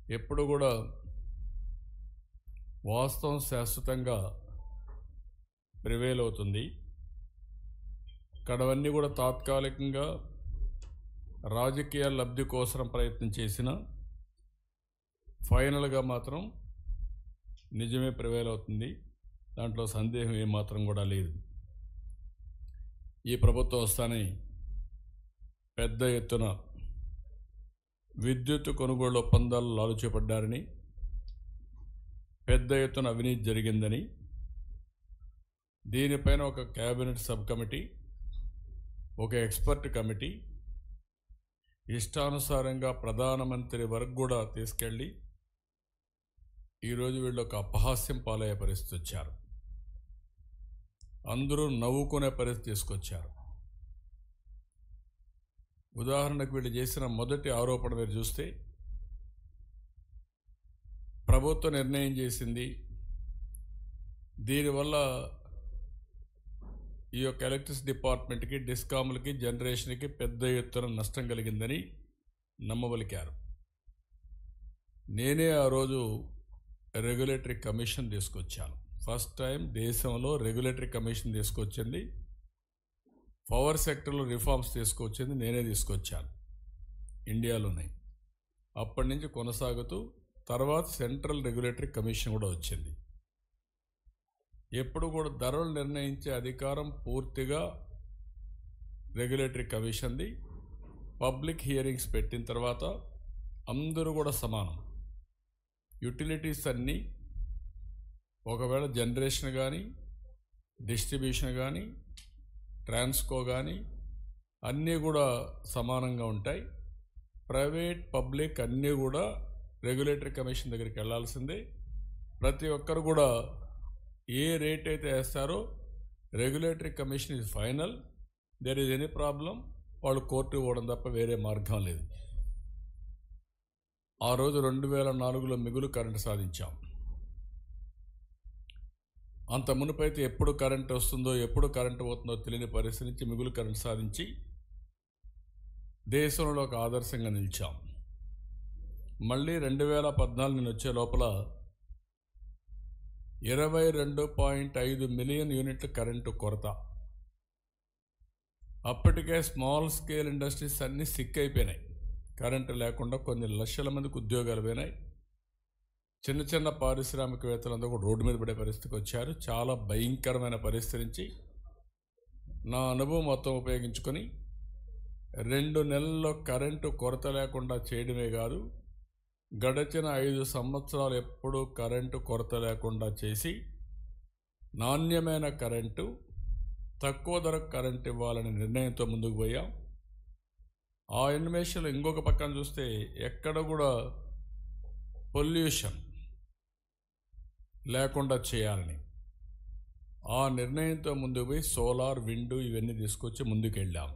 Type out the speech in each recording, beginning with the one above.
ఎప్పుడు కూడా వాస్తవం శాశ్వతంగా ప్రివేల్ అవుతుంది కడవన్నీ కూడా తాత్కాలికంగా రాజకీయ లబ్ధి కోసం ప్రయత్నం చేసిన ఫైనల్గా మాత్రం నిజమే ప్రివేల్ అవుతుంది దాంట్లో సందేహం ఏమాత్రం కూడా లేదు ఈ ప్రభుత్వం వస్తానే పెద్ద ఎత్తున విద్యుత్ కొనుగోలు ఒప్పందాలు లాలు చేపడ్డారని పెద్ద ఎత్తున అవినీతి జరిగిందని దీనిపైన ఒక కేబినెట్ సబ్ కమిటీ ఒక ఎక్స్పర్ట్ కమిటీ ఇష్టానుసారంగా ప్రధానమంత్రి వరకు కూడా తీసుకెళ్ళి ఈరోజు వీళ్ళు ఒక అపహాస్యం పాలయ్యే పరిస్థితి వచ్చారు అందరూ నవ్వుకునే పరిస్థితి తీసుకొచ్చారు ఉదాహరణకు వీళ్ళు చేసిన మొదటి ఆరోపణ మీరు చూస్తే ప్రభుత్వం నిర్ణయం చేసింది దీనివల్ల ఈ యొక్క ఎలక్ట్రిసిటీ డిపార్ట్మెంట్కి డిస్కాములకి జనరేషన్కి పెద్ద ఎత్తున నష్టం కలిగిందని నమ్మవలికారు నేనే ఆ రోజు రెగ్యులేటరీ కమిషన్ తీసుకొచ్చాను ఫస్ట్ టైం దేశంలో రెగ్యులేటరీ కమిషన్ తీసుకొచ్చింది పవర్ సెక్టర్లో రిఫార్మ్స్ తీసుకొచ్చింది నేనే తీసుకొచ్చాను ఇండియాలోనే అప్పటి నుంచి కొనసాగుతూ తర్వాత సెంట్రల్ రెగ్యులేటరీ కమిషన్ కూడా వచ్చింది ఎప్పుడు కూడా ధరలు నిర్ణయించే అధికారం పూర్తిగా రెగ్యులేటరీ కమిషన్ది పబ్లిక్ హియరింగ్స్ పెట్టిన తర్వాత అందరూ కూడా సమానం యుటిలిటీస్ అన్నీ ఒకవేళ జనరేషన్ కానీ డిస్ట్రిబ్యూషన్ కానీ ట్రాన్స్కో కానీ అన్నీ కూడా సమానంగా ఉంటాయి ప్రైవేట్ పబ్లిక్ అన్నీ కూడా రెగ్యులేటరీ కమిషన్ దగ్గరికి వెళ్ళాల్సిందే ప్రతి ఒక్కరు కూడా ఏ రేట్ అయితే వేస్తారో regulatory commission is final there is any problem వాళ్ళు కోర్టు ఇవ్వడం తప్ప వేరే మార్గం లేదు ఆ రోజు రెండు వేల నాలుగులో మిగులు కరెంటు సాధించాం అంత మునుపైతే ఎప్పుడు కరెంట్ వస్తుందో ఎప్పుడు కరెంట్ పోతుందో తెలియని పరిస్థితి నుంచి మిగులు కరెంట్ సాధించి దేశంలో ఒక ఆదర్శంగా నిలిచాం మళ్ళీ రెండు వేల పద్నాలుగు నేను వచ్చే లోపల ఇరవై రెండు పాయింట్ ఐదు మిలియన్ యూనిట్ల కరెంటు కొరత అప్పటికే స్మాల్ స్కేల్ ఇండస్ట్రీస్ అన్నీ సిక్ అయిపోయినాయి కరెంటు లేకుండా కొన్ని లక్షల మందికి ఉద్యోగాలు పోయినాయి చిన్న చిన్న పారిశ్రామికవేత్తలందరూ కూడా రోడ్డు మీద పడే పరిస్థితికి వచ్చారు చాలా భయంకరమైన పరిస్థితి నుంచి నా అనుభవం మొత్తం ఉపయోగించుకొని రెండు నెలల్లో కరెంటు కొరత లేకుండా చేయడమే కాదు గడిచిన ఐదు సంవత్సరాలు ఎప్పుడూ కరెంటు కొరత లేకుండా చేసి నాణ్యమైన కరెంటు తక్కువ ధరకు కరెంట్ ఇవ్వాలనే నిర్ణయంతో ముందుకు పోయాం ఆ ఇన్వేషన్లో ఇంకొక పక్కన చూస్తే ఎక్కడ కూడా పొల్యూషన్ లేకుండా చేయాలని ఆ నిర్ణయంతో ముందుకు పోయి సోలార్ విండ్ ఇవన్నీ తీసుకొచ్చి ముందుకు వెళ్ళాం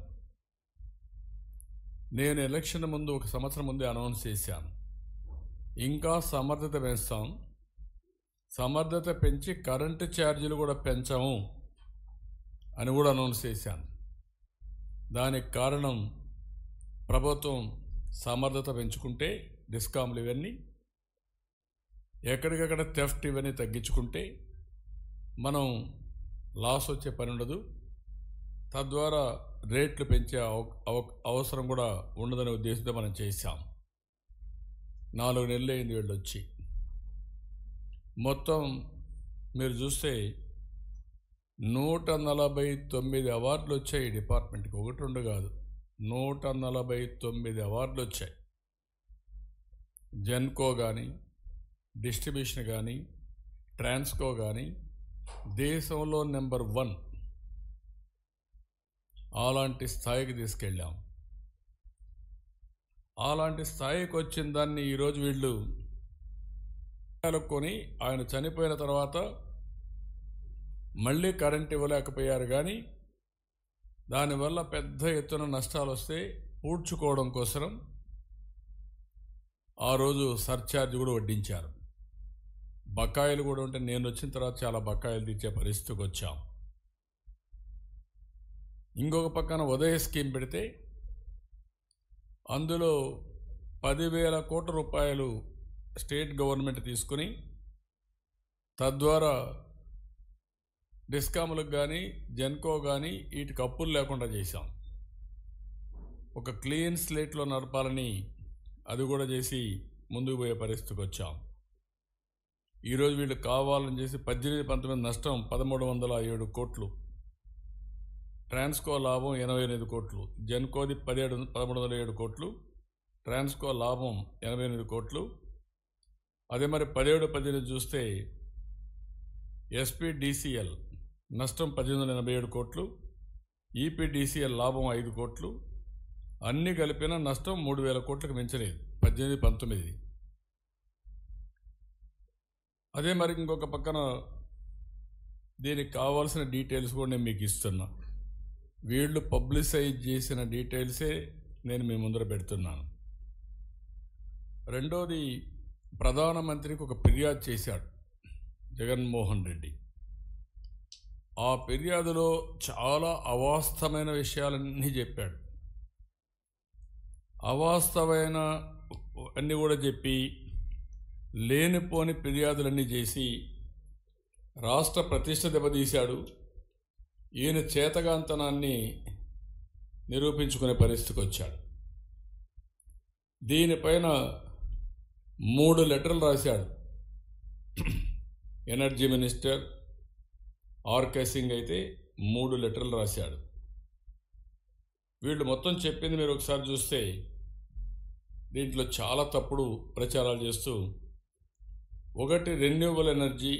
నేను ఎలక్షన్ ముందు ఒక సంవత్సరం ముందే అనౌన్స్ చేశాను ఇంకా సమర్థత పెంచుతాం సమర్థత పెంచి కరెంటు ఛార్జీలు కూడా పెంచాము అని కూడా అనౌన్స్ చేశాను దానికి కారణం ప్రభుత్వం సమర్థత పెంచుకుంటే డిస్కామ్లు ఇవన్నీ ఎక్కడికక్కడ థెఫ్ట్ ఇవన్నీ తగ్గించుకుంటే మనం లాస్ వచ్చే పని ఉండదు తద్వారా రేట్లు పెంచే అవ- అవ- అవసరం కూడా ఉండదనే ఉద్దేశంతో మనం చేశాం నాలుగు నెలలు అయింది వీళ్ళు వచ్చి మొత్తం మీరు చూస్తే నూట నలభై తొమ్మిది అవార్డులు వచ్చాయి ఈ డిపార్ట్మెంట్కి ఒకటి రెండు కాదు నూట నలభై తొమ్మిది అవార్డులు వచ్చాయి జెన్కో కానీ డిస్ట్రిబ్యూషన్ కానీ ట్రాన్స్కో కానీ దేశంలో నెంబర్ వన్ అలాంటి స్థాయికి తీసుకెళ్ళాం అలాంటి స్థాయికి వచ్చిన దాన్ని ఈరోజు వీళ్ళు కొని ఆయన చనిపోయిన తర్వాత మళ్ళీ కరెంట్ ఇవ్వలేకపోయారు కానీ దానివల్ల పెద్ద ఎత్తున నష్టాలు వస్తే పూడ్చుకోవడం కోసం ఆ రోజు సర్ఛార్జ్ కూడా వడ్డించారు బకాయిలు కూడా ఉంటే నేను వచ్చిన తర్వాత చాలా బకాయిలు తీర్చే పరిస్థితికి వచ్చాం ఇంకొక పక్కన ఉదయ స్కీమ్ పెడితే అందులో పదివేల కోట్ల రూపాయలు స్టేట్ గవర్నమెంట్ తీసుకుని తద్వారా డిస్కాములకు కానీ జెన్కో కానీ వీటికి అప్పులు లేకుండా చేశాం ఒక క్లీన్ స్లేట్లో నడపాలని అది కూడా చేసి ముందుకు పోయే పరిస్థితికి వచ్చాం ఈరోజు వీళ్ళు కావాలని చేసి పద్దెనిమిది పంతొమ్మిది నష్టం పదమూడు వందల ఏడు కోట్లు ట్రాన్స్కో లాభం ఎనభై ఎనిమిది కోట్లు జెన్కోది పదిహేడు పదమూడు వందల ఏడు కోట్లు ట్రాన్స్కో లాభం ఎనభై ఎనిమిది కోట్లు అదే మరి పదిహేడు పద్దెనిమిది చూస్తే ఎస్పీడీసీఎల్ నష్టం పద్దెనిమిది వందల ఎనభై ఏడు కోట్లు ఈపీడీసీఎల్ లాభం ఐదు కోట్లు అన్నీ కలిపిన నష్టం మూడు వేల కోట్లకు మించలేదు పద్దెనిమిది పంతొమ్మిది అదే మరి ఇంకొక పక్కన దీనికి కావాల్సిన డీటెయిల్స్ కూడా నేను మీకు ఇస్తున్నా వీళ్ళు పబ్లిసైజ్ చేసిన డీటెయిల్సే నేను మీ ముందర పెడుతున్నాను రెండోది ప్రధానమంత్రికి ఒక ఫిర్యాదు చేశాడు జగన్మోహన్ రెడ్డి ఆ ఫిర్యాదులో చాలా అవాస్తవమైన విషయాలన్నీ చెప్పాడు అవాస్తవమైన అన్నీ కూడా చెప్పి లేనిపోని ఫిర్యాదులన్నీ చేసి రాష్ట్ర ప్రతిష్ట దెబ్బతీశాడు ఈయన చేతగాంతనాన్ని నిరూపించుకునే పరిస్థితికి వచ్చాడు దీనిపైన మూడు లెటర్లు రాశాడు ఎనర్జీ మినిస్టర్ ఆర్కే సింగ్ అయితే మూడు లెటర్లు రాశాడు వీళ్ళు మొత్తం చెప్పింది మీరు ఒకసారి చూస్తే దీంట్లో చాలా తప్పుడు ప్రచారాలు చేస్తూ ఒకటి రెన్యూవబుల్ ఎనర్జీ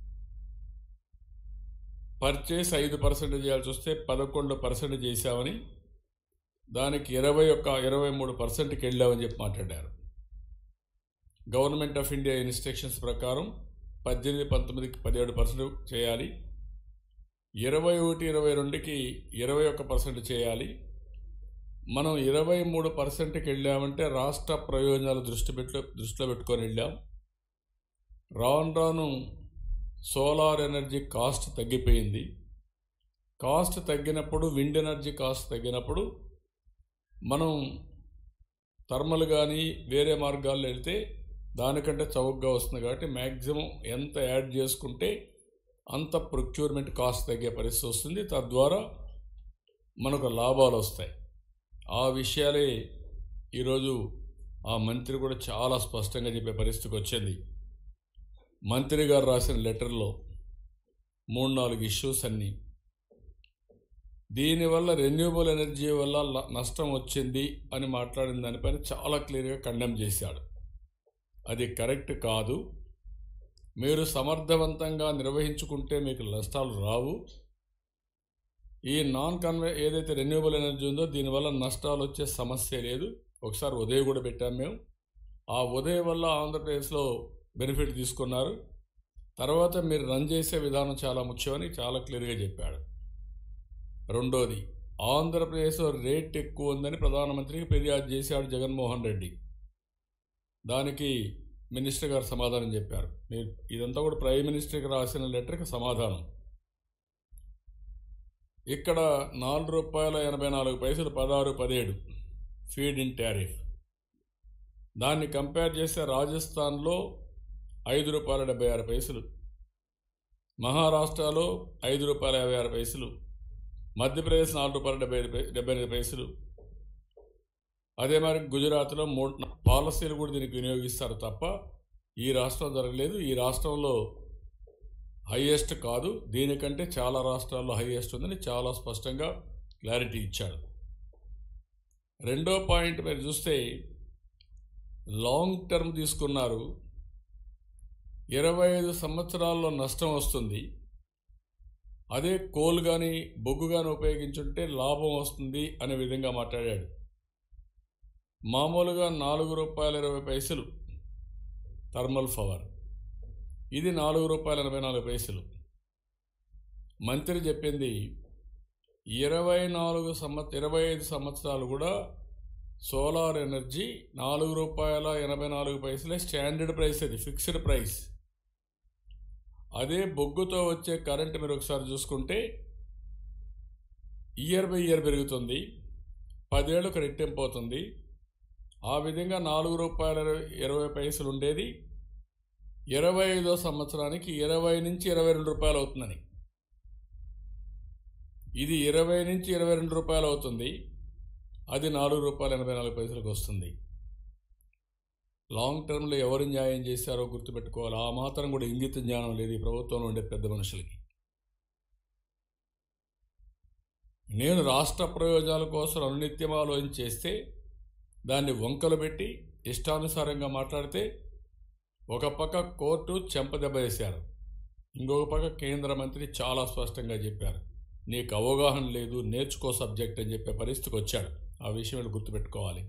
పర్చేస్ ఐదు పర్సెంట్ చేయాల్సి వస్తే పదకొండు పర్సెంట్ చేశామని దానికి ఇరవై ఒక్క ఇరవై మూడు పర్సెంట్కి వెళ్ళామని చెప్పి మాట్లాడారు గవర్నమెంట్ ఆఫ్ ఇండియా ఇన్స్ట్రక్షన్స్ ప్రకారం పద్దెనిమిది పంతొమ్మిదికి పదిహేడు పర్సెంట్ చేయాలి ఇరవై ఒకటి ఇరవై రెండుకి ఇరవై ఒక్క పర్సెంట్ చేయాలి మనం ఇరవై మూడు పర్సెంట్కి వెళ్ళామంటే రాష్ట్ర ప్రయోజనాలు దృష్టి పెట్టు దృష్టిలో పెట్టుకొని వెళ్ళాం రాను రాను సోలార్ ఎనర్జీ కాస్ట్ తగ్గిపోయింది కాస్ట్ తగ్గినప్పుడు విండ్ ఎనర్జీ కాస్ట్ తగ్గినప్పుడు మనం థర్మల్ కానీ వేరే మార్గాల్లో వెళ్తే దానికంటే చౌకగా వస్తుంది కాబట్టి మ్యాక్సిమం ఎంత యాడ్ చేసుకుంటే అంత ప్రొక్యూర్మెంట్ కాస్ట్ తగ్గే పరిస్థితి వస్తుంది తద్వారా మనకు లాభాలు వస్తాయి ఆ విషయాలే ఈరోజు ఆ మంత్రి కూడా చాలా స్పష్టంగా చెప్పే పరిస్థితికి వచ్చింది మంత్రి గారు రాసిన లెటర్లో మూడు నాలుగు ఇష్యూస్ అన్నీ దీనివల్ల రెన్యూబుల్ ఎనర్జీ వల్ల ల- నష్టం వచ్చింది అని మాట్లాడిన దానిపైన చాలా క్లియర్గా కండెమ్ చేశాడు అది కరెక్ట్ కాదు మీరు సమర్థవంతంగా నిర్వహించుకుంటే మీకు నష్టాలు రావు ఈ నాన్ కన్వే ఏదైతే రెన్యూబుల్ ఎనర్జీ ఉందో దీనివల్ల నష్టాలు వచ్చే సమస్య లేదు ఒకసారి ఉదయ్ కూడా పెట్టాం మేము ఆ ఉదయ్ వల్ల ఆంధ్రప్రదేశ్లో బెనిఫిట్ తీసుకున్నారు తర్వాత మీరు రన్ చేసే విధానం చాలా ముఖ్యమని చాలా క్లియర్గా చెప్పాడు రెండోది ఆంధ్రప్రదేశ్లో రేట్ ఎక్కువ ఉందని ప్రధానమంత్రికి ఫిర్యాదు చేశాడు జగన్మోహన్ రెడ్డి దానికి మినిస్టర్ గారు సమాధానం చెప్పారు మీరు ఇదంతా కూడా ప్రైమ్ మినిస్టర్కి రాసిన లెటర్కి సమాధానం ఇక్కడ నాలుగు రూపాయల ఎనభై నాలుగు పైసలు పదహారు పదిహేడు ఫీడ్ ఇన్ టారిఫ్ దాన్ని కంపేర్ చేస్తే రాజస్థాన్లో ఐదు రూపాయల డెబ్బై ఆరు పైసలు మహారాష్ట్రలో ఐదు రూపాయల యాభై ఆరు పైసలు మధ్యప్రదేశ్ నాలుగు రూపాయల డెబ్బై ఐదు పై- డెబ్బై ఎనిమిది పైసలు అదే మరి గుజరాత్లో మూడు పాలసీలు కూడా దీనికి వినియోగిస్తారు తప్ప ఈ రాష్ట్రం జరగలేదు ఈ రాష్ట్రంలో హైయెస్ట్ కాదు దీనికంటే చాలా రాష్ట్రాల్లో హైయెస్ట్ ఉందని చాలా స్పష్టంగా క్లారిటీ ఇచ్చాడు రెండో పాయింట్ మీరు చూస్తే లాంగ్ టర్మ్ తీసుకున్నారు ఇరవై ఐదు సంవత్సరాల్లో నష్టం వస్తుంది అదే కోల్ కానీ బొగ్గు కానీ ఉపయోగించుంటే లాభం వస్తుంది అనే విధంగా మాట్లాడాడు మామూలుగా నాలుగు రూపాయల ఇరవై పైసలు థర్మల్ పవర్ ఇది నాలుగు రూపాయల ఎనభై నాలుగు పైసలు మంత్రి చెప్పింది ఇరవై నాలుగు సంవత్ ఇరవై ఐదు సంవత్సరాలు కూడా సోలార్ ఎనర్జీ నాలుగు రూపాయల ఎనభై నాలుగు పైసలే స్టాండర్డ్ ప్రైస్ అది ఫిక్స్డ్ ప్రైస్ అదే బొగ్గుతో వచ్చే కరెంట్ మీరు ఒకసారి చూసుకుంటే ఇయర్ బై ఇయర్ పెరుగుతుంది పదేళ్ళకు రెట్టింపు అవుతుంది ఆ విధంగా నాలుగు రూపాయల ఇరవై పైసలు ఉండేది ఇరవై ఐదో సంవత్సరానికి ఇరవై నుంచి ఇరవై రెండు రూపాయలు అవుతుందని ఇది ఇరవై నుంచి ఇరవై రెండు రూపాయలు అవుతుంది అది నాలుగు రూపాయల ఎనభై నాలుగు పైసలకు వస్తుంది లాంగ్ టర్మ్లో ఎవరు న్యాయం చేశారో గుర్తుపెట్టుకోవాలి ఆ మాత్రం కూడా ఇంగిత జ్ఞానం లేదు ఈ ప్రభుత్వంలో ఉండే పెద్ద మనుషులకి నేను రాష్ట్ర ప్రయోజనాల కోసం అనునిత్యం ఆలోచన చేస్తే దాన్ని వంకలు పెట్టి ఇష్టానుసారంగా మాట్లాడితే ఒక పక్క కోర్టు చెంపదెబ్బేశారు ఇంకొక పక్క కేంద్ర మంత్రి చాలా స్పష్టంగా చెప్పారు నీకు అవగాహన లేదు నేర్చుకో సబ్జెక్ట్ అని చెప్పే పరిస్థితికి వచ్చాడు ఆ విషయం వీళ్ళు గుర్తుపెట్టుకోవాలి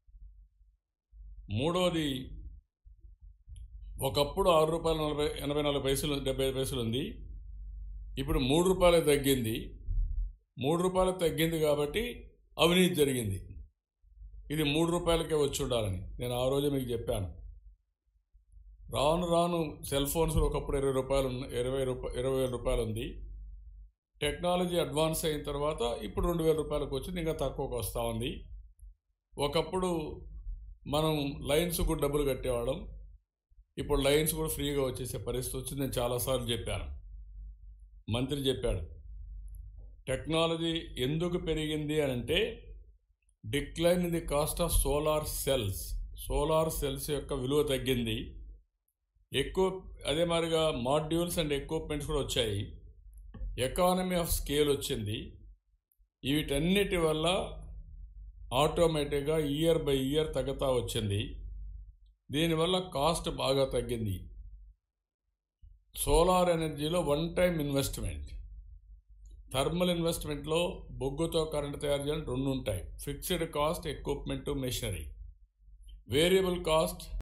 మూడోది ఒకప్పుడు ఆరు రూపాయల నలభై ఎనభై నాలుగు పైసలు డెబ్బై ఐదు పైసలు ఉంది ఇప్పుడు మూడు రూపాయలు తగ్గింది మూడు రూపాయలు తగ్గింది కాబట్టి అవినీతి జరిగింది ఇది మూడు రూపాయలకే వచ్చి ఉండాలని నేను ఆ రోజు మీకు చెప్పాను రాను రాను సెల్ ఫోన్స్ ఒకప్పుడు ఇరవై రూపాయలు ఉన్న ఇరవై రూపాయ ఇరవై వేల రూపాయలు ఉంది టెక్నాలజీ అడ్వాన్స్ అయిన తర్వాత ఇప్పుడు రెండు వేల రూపాయలకు వచ్చింది ఇంకా తక్కువకు వస్తూ ఉంది ఒకప్పుడు మనం లైన్స్ కూడా డబ్బులు కట్టేవాళ్ళం ఇప్పుడు లైన్స్ కూడా ఫ్రీగా వచ్చేసే పరిస్థితి వచ్చింది నేను చాలాసార్లు చెప్పాను మంత్రి చెప్పాడు టెక్నాలజీ ఎందుకు పెరిగింది అని అంటే decline in the cost of solar cells solar cells యొక్క విలువ తగ్గింది ఎక్కువ అదే మాదిరిగా మాడ్యూల్స్ అండ్ ఎక్విప్మెంట్స్ కూడా వచ్చాయి ఎకానమీ ఆఫ్ స్కేల్ వచ్చింది వీటన్నిటి వల్ల ఆటోమేటిక్గా ఇయర్ బై ఇయర్ తగ్గుతా వచ్చింది దీనివల్ల కాస్ట్ బాగా తగ్గింది సోలార్ ఎనర్జీలో వన్ టైం ఇన్వెస్ట్మెంట్ థర్మల్ ఇన్వెస్ట్మెంట్లో బొగ్గుతో కరెంట్ తయారు చేయడం రెండు ఉంటాయి fixed cost equipment machinery variable cost